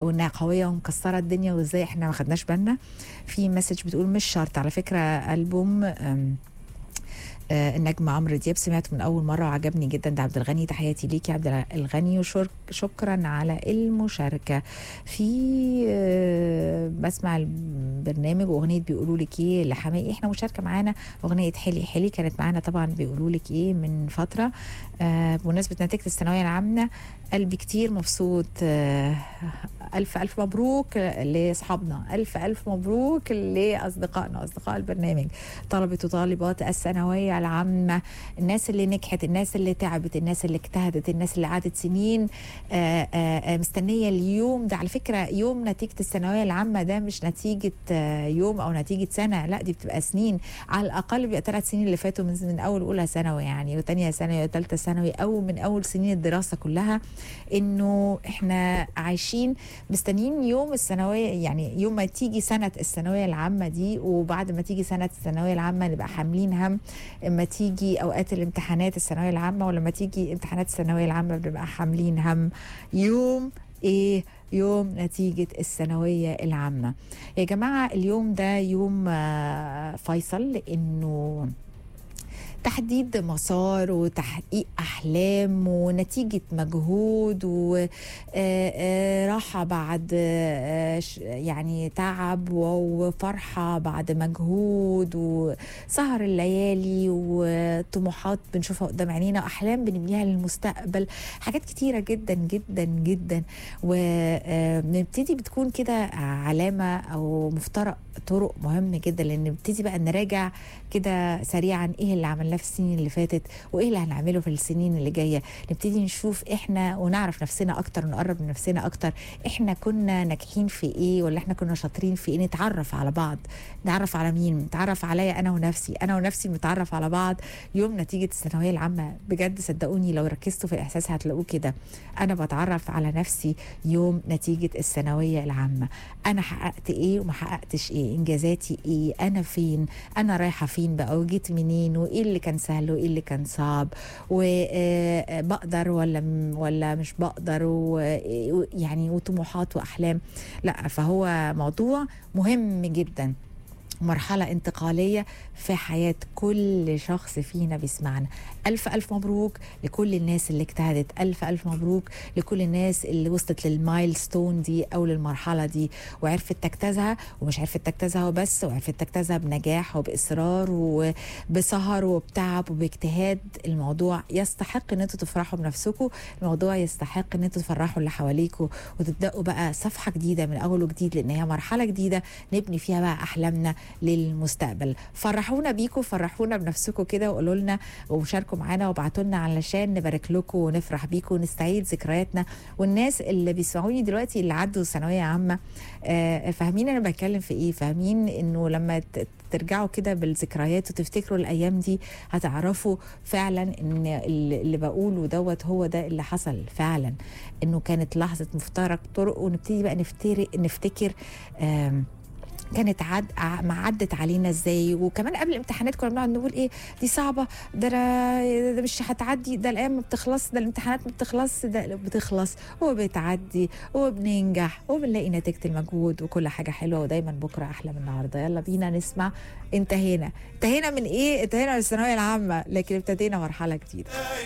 وانها قويه ومكسره الدنيا وازاي احنا ما خدناش بالنا في مسج بتقول مش شرط على فكره البوم أم آه، النجم عمرو دياب سمعته من اول مره وعجبني جدا ده عبد الغني تحياتي ليك يا عبد الغني وشكرا على المشاركه في آه، بسمع البرنامج واغنيه بيقولوا لك ايه لحماقي احنا مشاركه معانا اغنيه حلي حلي كانت معانا طبعا بيقولوا لك ايه من فتره آه، بمناسبه نتيجه الثانويه العامه قلبي كتير مبسوط آه، ألف ألف مبروك لأصحابنا ألف ألف مبروك لأصدقائنا أصدقاء البرنامج طلبة وطالبات الثانوية العامة الناس اللي نجحت الناس اللي تعبت الناس اللي اجتهدت الناس اللي قعدت سنين آه، آه، مستنية اليوم ده على فكرة يوم نتيجة الثانوية العامة ده مش نتيجة يوم أو نتيجة سنة لا دي بتبقى سنين على الأقل بيبقى ثلاث سنين اللي فاتوا من, من أول أولى ثانوي يعني وثانية ثانوي وثالثة ثانوي أو من أول سنين الدراسة كلها انه احنا عايشين مستنيين يوم الثانويه يعني يوم ما تيجي سنه الثانويه العامه دي وبعد ما تيجي سنه الثانويه العامه نبقى حاملين هم اما تيجي اوقات الامتحانات الثانويه العامه ولما تيجي امتحانات الثانويه العامه بنبقى حاملين هم يوم ايه يوم نتيجة الثانوية العامة يا جماعة اليوم ده يوم فيصل لأنه تحديد مسار وتحقيق احلام ونتيجه مجهود وراحه بعد يعني تعب وفرحه بعد مجهود وسهر الليالي وطموحات بنشوفها قدام عينينا واحلام بنبنيها للمستقبل حاجات كتيره جدا جدا جدا ونبتدي بتكون كده علامه او مفترق طرق مهم جدا لان نبتدي بقى نراجع كده سريعا ايه اللي عملناه في السنين اللي فاتت وايه اللي هنعمله في السنين اللي جايه نبتدي نشوف احنا ونعرف نفسنا اكتر ونقرب من نفسنا اكتر احنا كنا ناجحين في ايه ولا احنا كنا شاطرين في ايه نتعرف على بعض نتعرف على مين نتعرف عليا انا ونفسي انا ونفسي بنتعرف على بعض يوم نتيجه الثانويه العامه بجد صدقوني لو ركزتوا في الاحساس هتلاقوه كده انا بتعرف على نفسي يوم نتيجه الثانويه العامه انا حققت ايه وما حققتش ايه انجازاتي ايه انا فين انا رايحه فين بقى وجيت منين وايه اللي كان سهل وايه اللي كان صعب وبقدر ولا ولا مش بقدر ويعني وطموحات واحلام لا فهو موضوع مهم جدا مرحلة انتقالية في حياة كل شخص فينا بيسمعنا ألف ألف مبروك لكل الناس اللي اجتهدت ألف ألف مبروك لكل الناس اللي وصلت للمايل ستون دي أو للمرحلة دي وعرفت تجتازها ومش عرفت تجتازها وبس وعرفت تجتازها بنجاح وبإصرار وبسهر وبتعب وباجتهاد الموضوع يستحق ان انتوا تفرحوا بنفسكم الموضوع يستحق ان انتوا تفرحوا اللي حواليكم وتبداوا بقى صفحه جديده من اول وجديد لان هي مرحله جديده نبني فيها بقى احلامنا للمستقبل فرحونا بيكم فرحونا بنفسكم كده وقولوا لنا وشاركوا معانا وابعتوا لنا علشان نبارك لكم ونفرح بيكم ونستعيد ذكرياتنا والناس اللي بيسمعوني دلوقتي اللي عدوا ثانويه عامه آه فاهمين انا بتكلم في ايه فاهمين انه لما ترجعوا كده بالذكريات وتفتكروا الايام دي هتعرفوا فعلا ان اللي بقوله دوت هو ده اللي حصل فعلا انه كانت لحظه مفترق طرق ونبتدي بقى نفتكر نفتكر كانت عد ما عدت علينا ازاي وكمان قبل الامتحانات كنا بنقعد نقول ايه دي صعبه ده, ده مش هتعدي ده الايام ما بتخلص ده الامتحانات ما بتخلص ده بتخلص وبتعدي وبننجح وبنلاقي نتيجه المجهود وكل حاجه حلوه ودايما بكره احلى من النهارده يلا بينا نسمع انتهينا انتهينا من ايه انتهينا من الثانويه العامه لكن ابتدينا مرحله جديده